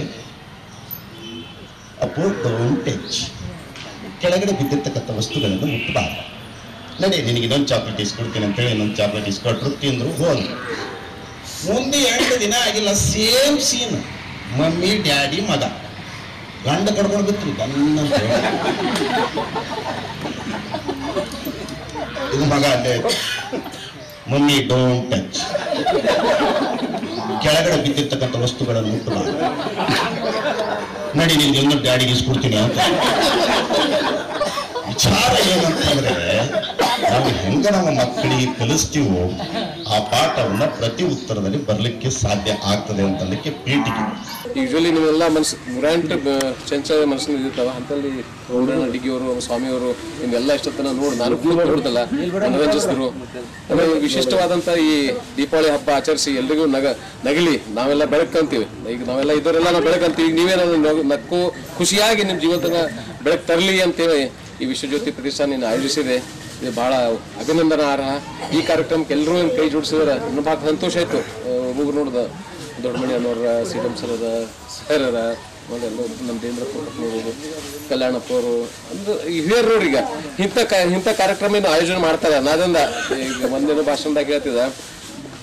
ಅಪ್ಪು ಡೋಂಟ್ ಟಚ್ ಕೆಳಗಡೆ ಬಿದ್ದಿರ್ತಕ್ಕಂಥ ವಸ್ತುಗಳನ್ನು ಮುಟ್ಟಬಾರ್ದು ನಡಿ ನಿನಗೆ ಇನ್ನೊಂದು ಚಾಕ್ಲೇಟ್ ಇಸ್ಕೊಡ್ತೀನಿ ಅಂತೇಳಿ ಇನ್ನೊಂದು ಚಾಕ್ಲೇಟ್ ಇಸ್ಕೊಟ್ರು ತಿಂದ್ರು ಹೋದ್ರು ಮುಂದೆ ಎಂಟು ದಿನ ಆಗಿಲ್ಲ ಸೇಮ್ ಸೀನ್ ಮಮ್ಮಿ ಡ್ಯಾಡಿ ಮಗ ಗಂಡ ಕಡ್ಕೊಂಡು ಬಿತ್ರು ಗನ್ನ ಅಂತ ಹೇಳಿ. ಇದು ಮಗ ಅಲ್ಲೇ ಮಮ್ಮಿ ಡೋಂಟ್ ಟಚ್ ಕೆಳಗಡೆ ಬಿದ್ದಿರ್ತಕ್ಕಂಥ ವಸ್ತುಗಳನ್ನು ಮುಟ್ಟಬಾರ್ದು ನಡಿ ನಿನ್ಗೆ ಇನ್ನೊಂದು ಡ್ಯಾಡಿಗೆ ಇಸ್ಕೊಡ್ತೀನಿ ಅಂತ ವಿಚಾರ ಏನಂತಂದ್ರೆ ನಾವು ಹೆಂಗ ನಮ್ಮ ಮಕ್ಕಳಿಗೆ ಕಲಿಸ್ತೀವೋ ಆ ಪಾಠವನ್ನ ಪ್ರತಿ ಉತ್ತರದಲ್ಲಿ ಬರ್ಲಿಕ್ಕೆ ಸಾಧ್ಯ ಆಗ್ತದೆ ಅಂತಲಿಕ್ಕೆ ಪೀಠಿಗೆ ಯೂಶಲಿ ನೀವೆಲ್ಲ ಮನ್ಸು ಗ್ರ್ಯಾಂಡ್ ಚಂಚಲ ಮನಸ್ಸಿನ ಇರ್ತಾವ ಅಂತಲ್ಲಿ ಗೌಡನ ಅಡಿಗೆಯವರು ಸ್ವಾಮಿಯವರು ನಿಮ್ಗೆಲ್ಲ ಇಷ್ಟೊತ್ತನ ನೋಡಿ ನಾನು ಕೂಡ ನೋಡ್ದಲ್ಲ ಮನರಂಜಿಸಿದ್ರು ಆಮೇಲೆ ವಿಶಿಷ್ಟವಾದಂತ ಈ ದೀಪಾವಳಿ ಹಬ್ಬ ಆಚರಿಸಿ ಎಲ್ರಿಗೂ ನಗ ನಗಲಿ ನಾವೆಲ್ಲ ಬೆಳಕಂತೀವಿ ಈಗ ನಾವೆಲ್ಲ ಇದರೆಲ್ಲ ನಾವು ಬೆಳಕಂತೀವಿ ಈಗ ನೀವೇ ನನ್ನ ನಗು- ನಕ್ಕು ಖುಷಿಯಾಗಿ ನಿಮ್ಮ ಜೀವನದಾಗ ಬೆಳಕು ತರಲಿ ಅಂತೇಳಿ ಈ ವಿಶ್ವಜ್ಯೋತಿ ಪ್ರತಿಷ್ಠಾನ ಆಯೋಜಿಸಿದೆ ಇದು ಬಹಳ ಅಭಿನಂದನಾರ್ಹ ಈ ಕಾರ್ಯಕ್ರಮಕ್ಕೆ ಎಲ್ಲರೂ ಕೈ ಜೋಡಿಸಿದ್ರೆ ಇನ್ನೂ ಭಾಳ ಸಂತೋಷ ಆಯ್ತು ಒಬ್ಬೊಬ್ರು ನೋಡ್ದ ದೊಡ್ಡಮಣಿ ಅನ್ನೋರ ಸಿಡಮ್ ಸರ್ ಅದ ಸರ್ ಅದ ಆಮೇಲೆ ಎಲ್ಲ ನಮ್ಮ ದೇವೇಂದ್ರಪ್ಪ ಅವರು ಕಲ್ಯಾಣಪ್ಪ ಅವರು ಅಂದ್ರೆ ಈ ಹಿರಿಯರು ಈಗ ಇಂಥ ಕ ಇಂಥ ಕಾರ್ಯಕ್ರಮ ಏನು ಆಯೋಜನೆ ಮಾಡ್ತಾರೆ ನಾದಿಂದ ಈಗ ಒಂದಿನ ಭಾಷಣದಾಗ ಹೇಳ್ತಿದ್ದ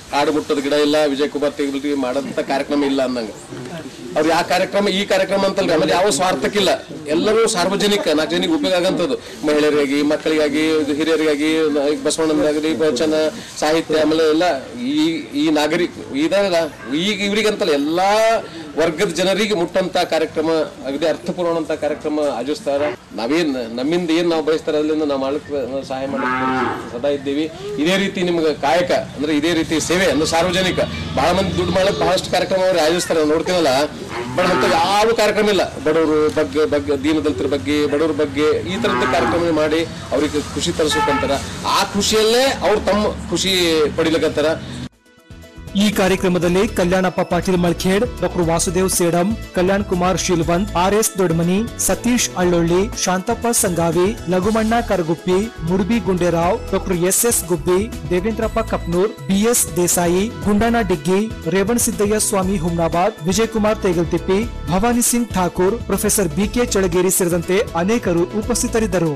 ಕಾಡು ಮುಟ್ಟದ ಗಿಡ ಇಲ್ಲ ವಿಜಯ್ ಕುಮಾರ್ ತೆಗಿಲ್ರಿ ಮಾಡಂತ ಕಾರ್ಯಕ್ರಮ ಇಲ್ಲ ಅಂದಂಗ ಅವ್ರು ಯಾವ ಕಾರ್ಯಕ್ರಮ ಈ ಕಾರ್ಯಕ್ರಮ ಅಂತಲ್ರಿ ಆಮೇಲೆ ಯಾವ ಸ್ವಾರ್ಥಕ್ಕಿಲ್ಲ ಎಲ್ಲರೂ ಸಾರ್ವಜನಿಕ ನಾಲ್ಕು ಜನಕ್ಕೆ ಉಪಯೋಗ ಆಗಂತದ್ದು ಮಹಿಳೆಯರಿಗಾಗಿ ಮಕ್ಕಳಿಗಾಗಿ ಇದು ಹಿರಿಯರಿಗಾಗಿ ನ- ಈಗ ಬಸವಣ್ಣನಾಗಲಿ ವಚನ ಸಾಹಿತ್ಯ ಆಮೇಲೆ ಎಲ್ಲ ಈ ಈ ನಾಗರಿಕ ಇದಲ್ಲ ಈಗ ಇವರಿಗಂತಲ್ಲ ಎಲ್ಲಾ ವರ್ಗದ ಜನರಿಗೆ ಮುಟ್ಟಂತ ಕಾರ್ಯಕ್ರಮ ಅಗದಿ ಅರ್ಥಪೂರ್ಣ ಕಾರ್ಯಕ್ರಮ ಆಯೋಜಿಸ್ತಾರ ನಾವೇನ್ ನಮ್ಮಿಂದ ಏನ್ ನಾವು ಬಯಸ್ತಾರ ಅಲ್ಲಿಂದ ನಾವು ಮಾಡಕ್ ನಾವು ಸಹಾಯ ಮಾಡಕ್ ಸದಾ ಇದ್ದೀವಿ ಇದೇ ರೀತಿ ನಿಮ್ಗೆ ಕಾಯಕ ಅಂದ್ರೆ ಇದೇ ರೀತಿ ಸೇವೆ ಅಂದ್ರೆ ಸಾರ್ವಜನಿಕ ಬಹಳ ಮಂದಿ ದುಡ್ಡು ಮಾಡಕ್ ಬಹಳಷ್ಟು ಕಾರ್ಯಕ್ರಮ ಅವ್ರು ಆಯೋಜಿಸ್ತಾರೆ ನಾವು ನೋಡ್ತೀವಲ್ಲ ಬಟ್ ಅಂತ ಯಾವ ಕಾರ್ಯಕ್ರಮ ಇಲ್ಲ ಬಡವರು ಬಗ್ಗೆ ಬಗ್ಗೆ ದೀನದಲಿತರ ಬಗ್ಗೆ ಬಡವ್ರ ಬಗ್ಗೆ ಈ ತರದ ಕಾರ್ಯಕ್ರಮ ಮಾಡಿ ಅವ್ರಿಗೆ ಖುಷಿ ತರಿಸ್ಬೇಕಂತಾರ ಆ ಖುಷಿಯಲ್ಲೇ ಅವ್ರು ತಮ್ಮ ಖುಷಿ ಪಡಿಲಕತ್ತಾರ ಈ ಕಾರ್ಯಕ್ರಮದಲ್ಲಿ Kalyanappa Patil Malkhed doctor Vasudev Sedam Kalyan Kumar Shilvant R S Dodmani Satish Allolli Shantappa Sangavi Laghumanna Karaguppi Mudbi Gunderao doctor S S Gubbi Devendrappa Kapnur BS Desai Gundanna Diggi Revan Siddaiah Swami Humnabad Vijayakumar Tegaltippi Bhavani Singh Thakur professor BK Chalageri ಸೇರಿದಂತೆ ಅನೇಕರು ಉಪಸ್ಥಿತರಿದ್ದರು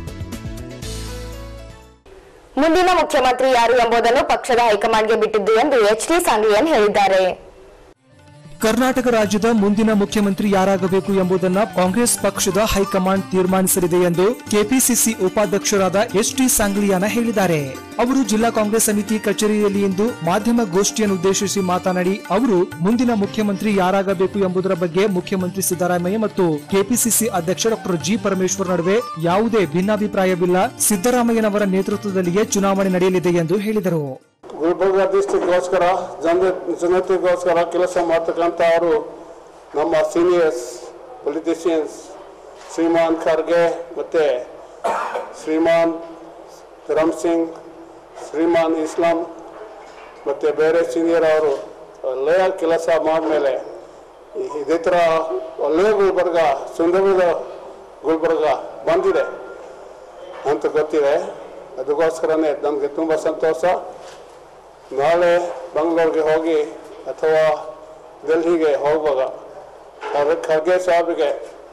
ಮುಂದಿನ ಮುಖ್ಯಮಂತ್ರಿ ಯಾರು ಎಂಬುದನ್ನು ಪಕ್ಷದ ಹೈಕಮಾಂಡ್ಗೆ ಬಿಟ್ಟಿದ್ದು ಎಂದು ಎಚ್ ಡಿ ಸಾಂಗ್ಲಿಯನ್ ಹೇಳಿದ್ದಾರೆ ಕರ್ನಾಟಕ ರಾಜ್ಯದ ಮುಂದಿನ ಮುಖ್ಯಮಂತ್ರಿ ಯಾರಾಗಬೇಕು ಎಂಬುದನ್ನ ಕಾಂಗ್ರೆಸ್ ಪಕ್ಷದ ಹೈಕಮಾಂಡ್ ತೀರ್ಮಾನಿಸಲಿದೆ ಎಂದು ಕೆಪಿಸಿಸಿ ಉಪಾಧ್ಯಕ್ಷರಾದ ಎಸ್ ಟಿ ಸಾಂಗ್ಲಿಯಾನ ಹೇಳಿದ್ದಾರೆ ಅವರು ಜಿಲ್ಲಾ ಕಾಂಗ್ರೆಸ್ ಸಮಿತಿ ಕಚೇರಿಯಲ್ಲಿ ಇಂದು ಮಾಧ್ಯಮ ಗೋಷ್ಠಿಯನ್ನು ಉದ್ದೇಶಿಸಿ ಮಾತನಾಡಿ ಅವರು ಮುಂದಿನ ಮುಖ್ಯಮಂತ್ರಿ ಯಾರಾಗಬೇಕು ಎಂಬುದರ ಬಗ್ಗೆ ಮುಖ್ಯಮಂತ್ರಿ ಸಿದ್ದರಾಮಯ್ಯ ಮತ್ತು ಕೆಪಿಸಿಸಿ ಅಧ್ಯಕ್ಷ ಡಾಕ್ಟರ್ ಜಿ ಪರಮೇಶ್ವರ್ ನಡುವೆ ಯಾವುದೇ ಭಿನ್ನಾಭಿಪ್ರಾಯವಿಲ್ಲ ಸಿದ್ದರಾಮಯ್ಯನವರ ನೇತೃತ್ವದಲ್ಲಿಯೇ ಚುನಾವಣೆ ನಡೆಯಲಿದೆ ಎಂದು ಹೇಳಿದರು ಗುಲ್ಬರ್ಗ ಡಿಸ್ಟಿಕ್ಗೋಸ್ಕರ ಜನ ಜನತೆಗೋಸ್ಕರ ಕೆಲಸ ಮಾಡ್ತಕ್ಕಂಥ ಅವರು ನಮ್ಮ ಸೀನಿಯರ್ಸ್ ಪೊಲಿಟಿಷಿಯನ್ಸ್ ಶ್ರೀಮಾನ್ ಖರ್ಗೆ ಮತ್ತು ಶ್ರೀಮಾನ್ ಧರಮ್ ಸಿಂಗ್ ಶ್ರೀಮಾನ್ ಇಸ್ಲಾಂ ಮತ್ತು ಬೇರೆ ಸೀನಿಯರ್ ಅವರು ಒಳ್ಳೆಯ ಕೆಲಸ ಮಾಡಿದ್ಮೇಲೆ ಇದೇ ಥರ ಒಳ್ಳೆಯ ಗುಲ್ಬರ್ಗ ಸುಂದರವಾದ ಗುಲ್ಬರ್ಗ ಬಂದಿದೆ ಅಂತ ಗೊತ್ತಿದೆ ಅದಕ್ಕೋಸ್ಕರನೇ ನನಗೆ ತುಂಬ ಸಂತೋಷ ನಾಳೆ ಬೆಂಗಳೂರಿಗೆ ಹೋಗಿ ಅಥವಾ ಡೆಲ್ಲಿಗೆ ಹೋಗುವಾಗ ಖರ್- ಖರ್ಗೆ ಸಾಹೇಬ್ಗೆ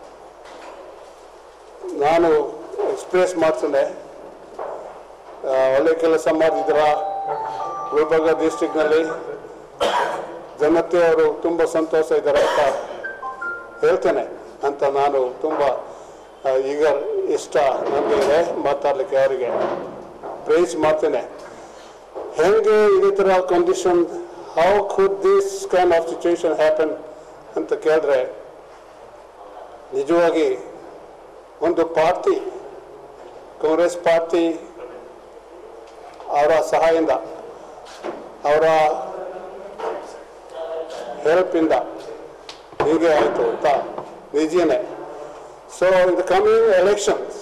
ನಾನು ಎಕ್ಸ್ಪ್ರೆಸ್ ಮಾಡ್ತೇನೆ ಆ, ಒಳ್ಳೆ ಕೆಲಸ ಮಾಡಿದ್ರ ಗುಲ್ಬರ್ಗ ಡಿಸ್ಟಿಕ್ನಲ್ಲಿ ಜನತೆಯವರು ತುಂಬ ಸಂತೋಷ ಇದ್ದಾರೆ ಅಂತ ಹೇಳ್ತೇನೆ ಅಂತ ನಾನು ತುಂಬ ಆ, ಈಗ ಇಷ್ಟ ನನಗೆ ಇದೆ ಮಾತಾಡಲಿಕ್ಕೆ ಅವರಿಗೆ ಪ್ರೈಸ್ ಮಾಡ್ತೇನೆ ಹೆಂಗೆ ಇದೇ ಥರ condition how could this kind of situation happen ಅಂತ ಕೇಳಿದ್ರೆ ನಿಜವಾಗಿ ಒಂದು ಪಾರ್ಟಿ ಕಾಂಗ್ರೆಸ್ ಪಾರ್ಟಿ ಅವರ ಸಹಾಯದಿಂದ ಅವರ ಹೆಲ್ಪಿಂದ ಹೀಗೆ ಆಯಿತು ಅಂತ ನಿಜನೇ so in the coming elections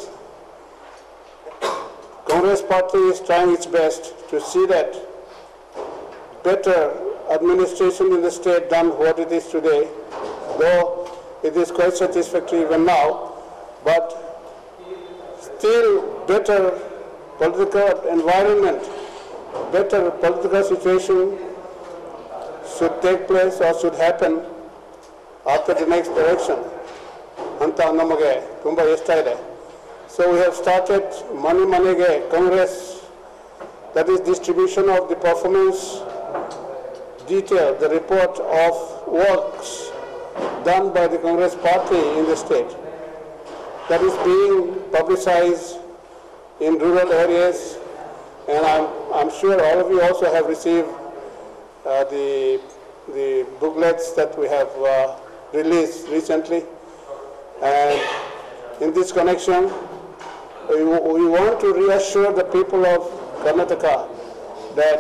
Congress party is trying its best to see that better administration in the state than what it is today, though it is quite satisfactory even now, but still better political environment, better political situation should take place or should happen after the next election. ಅಂತ ನಮಗೆ ತುಂಬ ಇಷ್ಟ ಇದೆ So we have started Money Manege Congress, that is distribution of the performance detail, the report of works done by the Congress party in the state. That is being publicized in rural areas, and I'm, I'm sure all of you also have received uh, the, the booklets that we have uh, released recently. And in this connection, we, we want to reassure the people of Karnataka that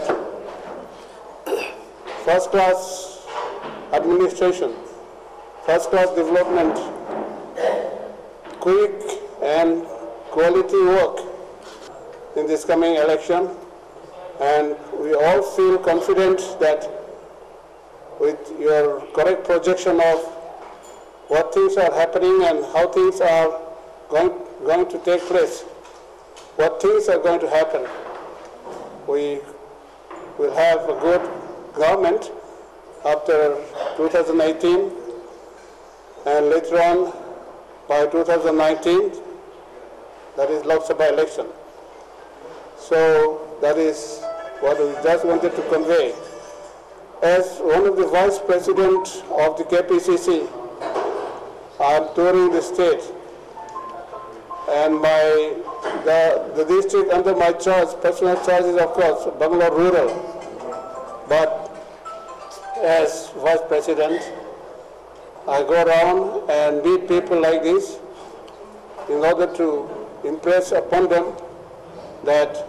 first class administration, first class development, quick and quality work in this coming election. And we all feel confident that with your correct projection of what things are happening and how things are going, going to take place, what things are going to happen. We will have a good government after 2018 and later on by 2019, that is Lok Sabha election. So that is what we just wanted to convey. As one of the vice president of the KPCC, I'm touring the state and my the, the district under my charge, personal charge is of course Bangalore Rural. But as vice president, I go around and meet people like this in order to impress upon them that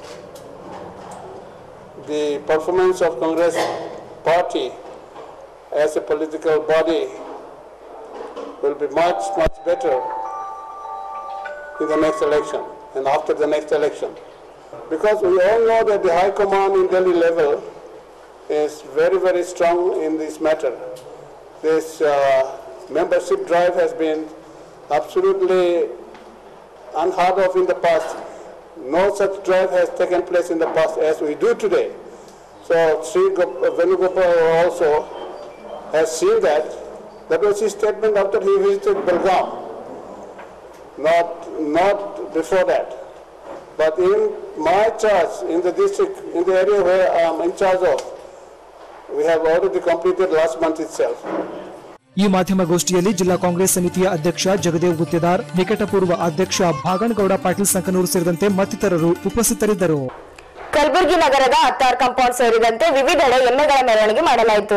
the performance of Congress party as a political body will be much, much better in the next election and after the next election. Because we all know that the High Command in Delhi level is very, very strong in this matter. This uh, membership drive has been absolutely unheard of in the past. No such drive has taken place in the past as we do today. So Sri Gop- Venugopal also has seen that. That was his statement after he visited Belgaum not, not before that. But in my charge, in the district, in the area where I am in charge of, we have already completed last month itself. ಈ ಮಾಧ್ಯಮಗೋಷ್ಠಿಯಲ್ಲಿ ಜಿಲ್ಲಾ ಕಾಂಗ್ರೆಸ್ ಸಮಿತಿಯ ಅಧ್ಯಕ್ಷ ಜಗದೇವ್ ಗುತ್ತೇದಾರ್ ನಿಕಟಪೂರ್ವ ಅಧ್ಯಕ್ಷ ಭಾಗಣಗೌಡ ಪಾಟೀಲ್ ಸಂಕನೂರು ಸೇರಿದಂತೆ ಮತ್ತಿತರರು ಉಪಸ್ಥಿತರಿದ್ದರು ಕಲಬುರಗಿ ನಗರದ ಹತ್ತಾರ್ ಕಾಂಪೌಂಡ್ ಸೇರಿದಂತೆ ವಿವಿಧೆಡೆ ಎಮ್ಮೆಗಳ ಮೆರವಣಿಗೆ ಮಾಡಲಾಯಿತು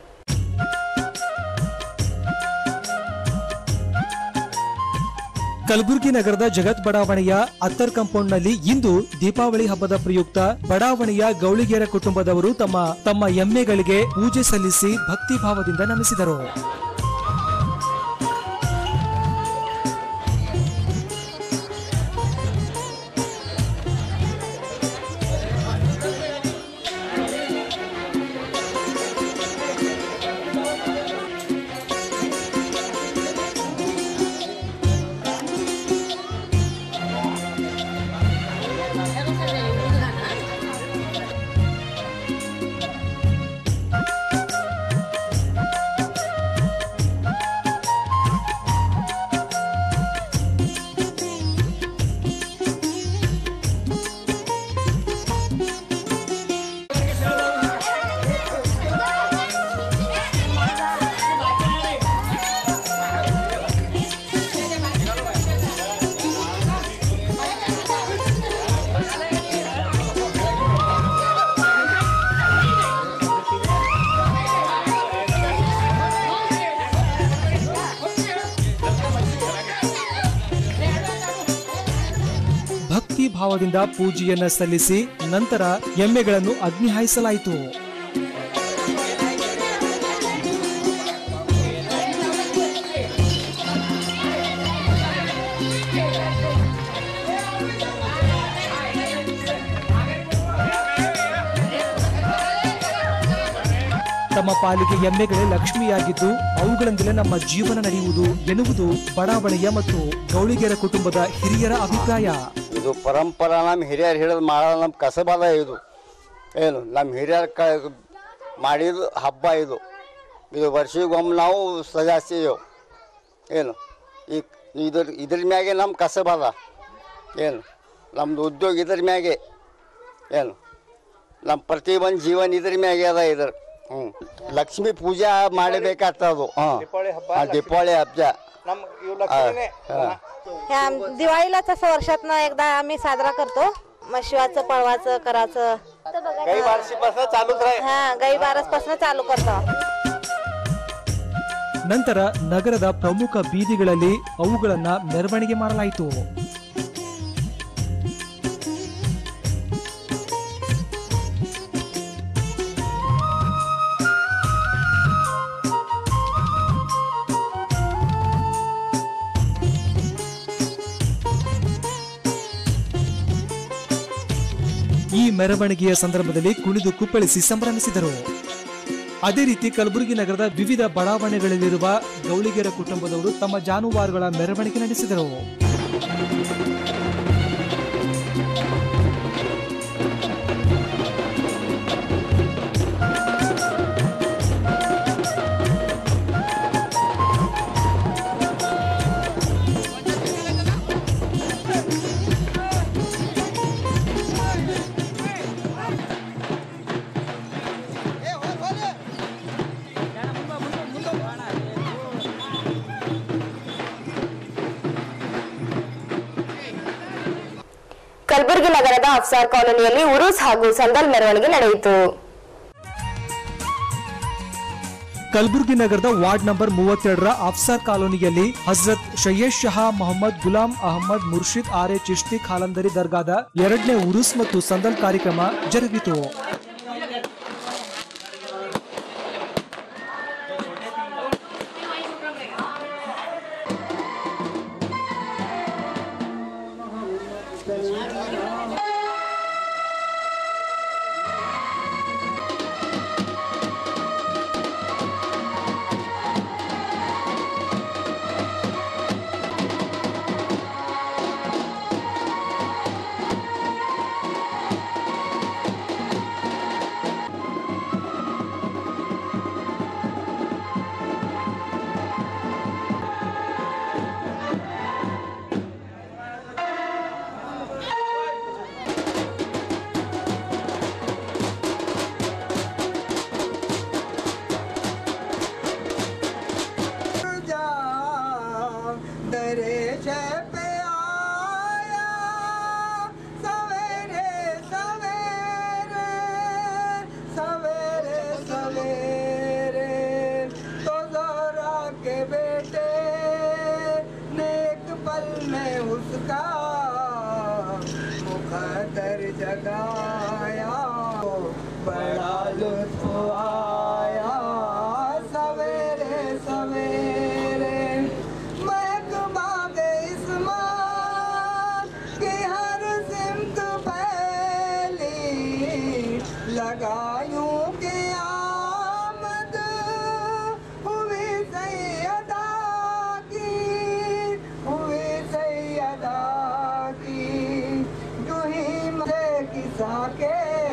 ಕಲಬುರಗಿ ನಗರದ ಜಗತ್ ಬಡಾವಣೆಯ ಅತ್ತರ್ ಕಾಂಪೌಂಡ್ನಲ್ಲಿ ಇಂದು ದೀಪಾವಳಿ ಹಬ್ಬದ ಪ್ರಯುಕ್ತ ಬಡಾವಣೆಯ ಗೌಳಿಗೆರ ಕುಟುಂಬದವರು ತಮ್ಮ ತಮ್ಮ ಎಮ್ಮೆಗಳಿಗೆ ಪೂಜೆ ಸಲ್ಲಿಸಿ ಭಕ್ತಿ ಭಾವದಿಂದ ನಮಿಸಿದರು ಭಕ್ತಿ ಭಾವದಿಂದ ಪೂಜೆಯನ್ನ ಸಲ್ಲಿಸಿ ನಂತರ ಎಮ್ಮೆಗಳನ್ನು ಅಗ್ನಿ ಹಾಯಿಸಲಾಯಿತು ತಮ್ಮ ಪಾಲಿಗೆ ಎಮ್ಮೆಗಳೇ ಲಕ್ಷ್ಮಿಯಾಗಿದ್ದು ಅವುಗಳಿಂದಲೇ ನಮ್ಮ ಜೀವನ ನಡೆಯುವುದು ಎನ್ನುವುದು ಬಡಾವಣೆಯ ಮತ್ತು ಗೌಳಿಗೆರ ಕುಟುಂಬದ ಹಿರಿಯರ ಅಭಿಪ್ರಾಯ ಇದು ಪರಂಪರಾ ನಮ್ಮ ಹಿರಿಯರು ಹಿಡಿದು ಮಾಡೋದು ನಮ್ಮ ಕಸಬದ ಇದು ಏನು ನಮ್ಮ ಹಿರಿಯರು ಕ ಮಾಡಿದ ಹಬ್ಬ ಇದು ಇದು ವರ್ಷಿಗೊಮ್ಮೆ ನಾವು ಸಜಾಸ್ತೀವಿ ಏನು ಈ ಇದ್ರ ಇದ್ರ ಮ್ಯಾಗೆ ನಮ್ಮ ಕಸಬದ ಏನು ನಮ್ಮದು ಉದ್ಯೋಗ ಇದ್ರ ಮ್ಯಾಗೆ ಏನು ನಮ್ಮ ಪ್ರತಿಯೊಂದು ಜೀವನ ಇದ್ರ ಮ್ಯಾಗೆ ಅದ ಇದ್ರ ಹ್ಞೂ ಲಕ್ಷ್ಮೀ ಪೂಜಾ ಮಾಡಬೇಕಾಗ್ತದು ಹಾಂ ದೀಪಾವಳಿ ಹಬ್ಬ ह्या दिवाळीला तसं वर्षातनं एकदा आम्ही साजरा करतो मग शिवाचं पळवाचं करायचं हा गाई बारस पासून चालू करतो ನಂತರ ನಗರದ ಪ್ರಮುಖ ಬೀದಿಗಳಲ್ಲಿ ಅವುಗಳನ್ನ ಮೆರವಣಿಗೆ ಮಾಡಲಾಯಿತು ಈ ಮೆರವಣಿಗೆಯ ಸಂದರ್ಭದಲ್ಲಿ ಕುಣಿದು ಕುಪ್ಪಳಿಸಿ ಸಂಭ್ರಮಿಸಿದರು ಅದೇ ರೀತಿ ಕಲಬುರಗಿ ನಗರದ ವಿವಿಧ ಬಡಾವಣೆಗಳಲ್ಲಿರುವ ಗೌಳಿಗೆರ ಕುಟುಂಬದವರು ತಮ್ಮ ಜಾನುವಾರುಗಳ ಮೆರವಣಿಗೆ ನಡೆಸಿದರು ಕಲಬುರಗಿ ನಗರದ ಅಫ್ಸಾರ್ ಕಾಲೋನಿಯಲ್ಲಿ ಉರುಸ್ ಹಾಗೂ ಸಂದಲ್ ಮೆರವಣಿಗೆ ನಡೆಯಿತು ಕಲಬುರಗಿ ನಗರದ ವಾರ್ಡ್ ನಂಬರ್ ಮೂವತ್ತೆರಡರ ಅಫ್ಸಾರ್ ಕಾಲೋನಿಯಲ್ಲಿ ಹಜರತ್ ಶಯ್ಯದ್ ಶಹಾ ಮೊಹಮ್ಮದ್ ಗುಲಾಂ ಅಹಮದ್ ಮುರ್ಷಿದ್ ಆರೆ ಚಿಶ್ತಿ ಖಾಲಂದರಿ ದರ್ಗಾದ ಎರಡನೇ ಉರುಸ್ ಮತ್ತು ಸಂದಲ್ ಕಾರ್ಯಕ್ರಮ ಜರುಗಿತು दरेचे पे आया सवेरे सवेरे सवेरे सवेरे तो जोरा के बेटे नेक पल में उसका मुखदर जगाया बड़ा लुत्फ आया सवेरे सवेरे महकमा के इस्मात की हर सिमत फैली लगायूं के आमद हुई सैयदा की हुई सैयदा की जो ही मुझे किसा के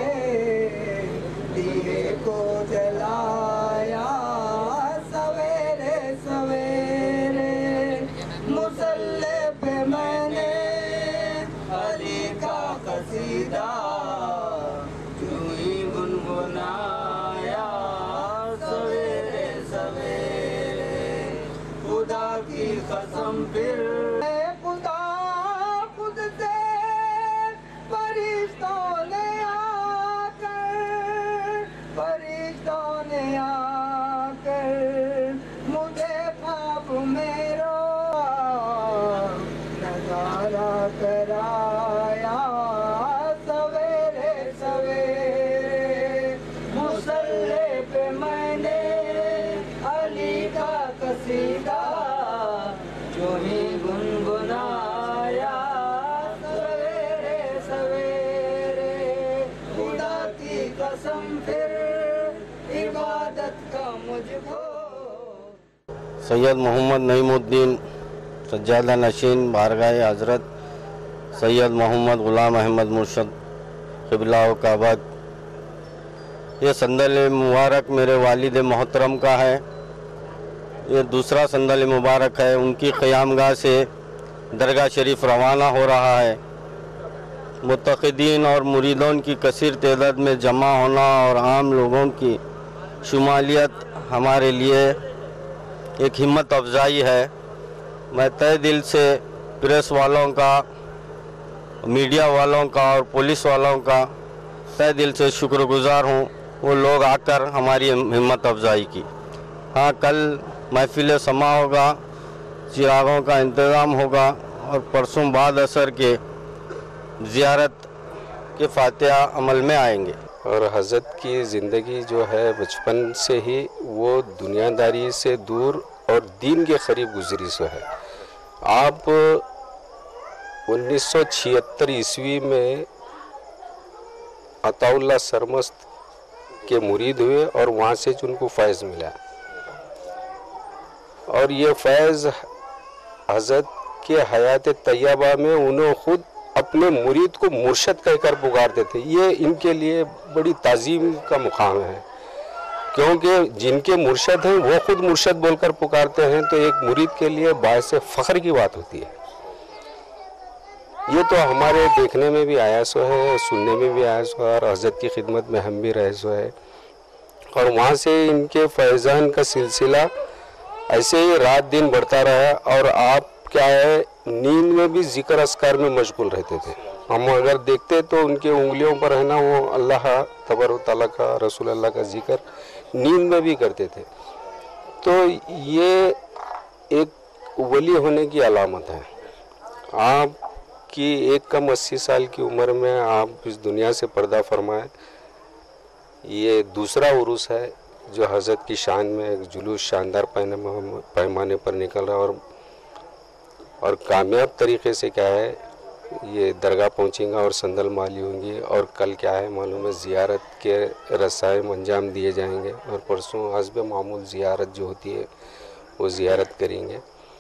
दिए को जलाया सवेरे सवेरे मुसल्ले पे मैंने अली का कसीदा जो ही गुनगुनाया सवेरे सवेरे खुदा की कसम फिर खुदा खुद से फरिश्तों ने आकर फरिश्तों ने आकर मुझे ख्वाब में रोया नजारा कराया सवेरे सवेरे मुसल्ले पे मैंने अली का कसीदा जो ही गुनगुनाया सवेरे सवेरे खुदा की कसम फिर इबादत का मुझको सैयद मोहम्मद नईमुद्दीन सज्जादा नशीन बारगाह हज़रत सैयद मोहम्मद ग़ुलाम अहमद मुर्शद क़िबला काबत ये संदल मुबारक मेरे वालिद मोहतरम का है ये दूसरा संदल मुबारक है उनकी क़यामगाह से दरगाह शरीफ रवाना हो रहा है मुतदीन और मुरीदों की कसर तदाद में जमा होना और आम लोगों की शुमालियत हमारे लिए एक हिम्मत अफजाई है मैं तय दिल से प्रेस वालों का मीडिया वालों का और पुलिस वालों का तय दिल से शुक्रगुजार हूँ वो लोग आकर हमारी हिम्मत अफजाई की हाँ कल महफिल समा होगा चिरागों का इंतज़ाम होगा और परसों बाद असर के ज़ियारत के फातिहा अमल में आएंगे और हज़रत की ज़िंदगी जो है बचपन से ही वो दुनियादारी से दूर और दीन के करीब गुजरी सो है आप 1976 ईस्वी में अताउल्ला सरमस्त के मुरीद हुए और वहाँ से जो उनको फैज़ मिला और ये फैज़ हज़रत के हयात तैयबा में उन्होंने खुद अपने मुरीद को मुर्शद कहकर पुकारते थे ये इनके लिए बड़ी ताजीम का मुकाम है क्योंकि जिनके मुर्शद हैं वो खुद मुर्शद बोलकर पुकारते हैं तो एक मुरीद के लिए बायस फ़ख्र की बात होती है ये तो हमारे देखने में भी आया सो है सुनने में भी आया सो है और हजरत की खिदमत में हम भी रहे सो है और वहाँ से इनके फैज़ान का सिलसिला ऐसे ही रात दिन बढ़ता रहा और आप क्या है नींद में भी जिक्र अस्कार में मशगूल रहते थे हम अगर देखते तो उनके उंगलियों पर है ना वो अल्लाह तबर ताला का रसूल अल्लाह का जिक्र नींद में भी करते थे तो ये एक वली होने की अलामत है आपकी एक कम अस्सी साल की उम्र में आप इस दुनिया से पर्दा फरमाए ये दूसरा उरूस है जो हज़रत की शान में एक जुलूस शानदार पैमाने पैमाने पर निकल रहा है और और कामयाब तरीके से क्या है ये दरगाह पहुंचेंगे और संदल माली होंगी और कल क्या है मालूम है ज़ियारत के रसायम अंजाम दिए जाएंगे और परसों हसब मामूल ज़ियारत जो होती है वो ज़ियारत करेंगे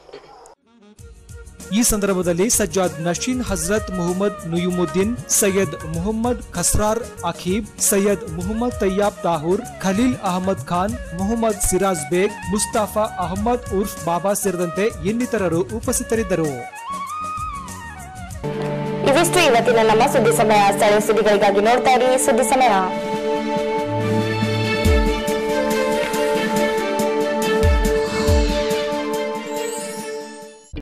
ಈ ಸಂದರ್ಭದಲ್ಲಿ ಸಜ್ಜಾದ್ ನಶೀನ್ ಹಜ್ರತ್ ಮುಹಮ್ಮದ್ ನುಯುಮುದ್ದೀನ್ ಸೈಯದ್ ಮುಹಮ್ಮದ್ ಖಸ್ರಾರ್ ಅಖೀಬ್ ಸೈಯದ್ ಮುಹಮ್ಮದ್ ತಯ್ಯಾಬ್ ತಾಹೂರ್ ಖಲೀಲ್ ಅಹಮದ್ ಖಾನ್ ಮುಹಮ್ಮದ್ ಸಿರಾಜ್ ಬೇಗ್ ಮುಸ್ತಾಫಾ ಅಹಮದ್ ಉರ್ಫ್ ಬಾಬಾ ಸೇರಿದಂತೆ ಇನ್ನಿತರರು ಉಪಸ್ಥಿತರಿದ್ದರು ಇವಿಷ್ಟು ಇವತ್ತಿನ ನಮ್ಮ ಸುದ್ದಿ ಸಮಯ ಸ್ಥಳೀಯ ಸುದ್ದಿಗಳಿಗಾಗಿ ನೋಡ್ತಾ ಇರಿ ಸುದ್ದಿ ಸಮಯ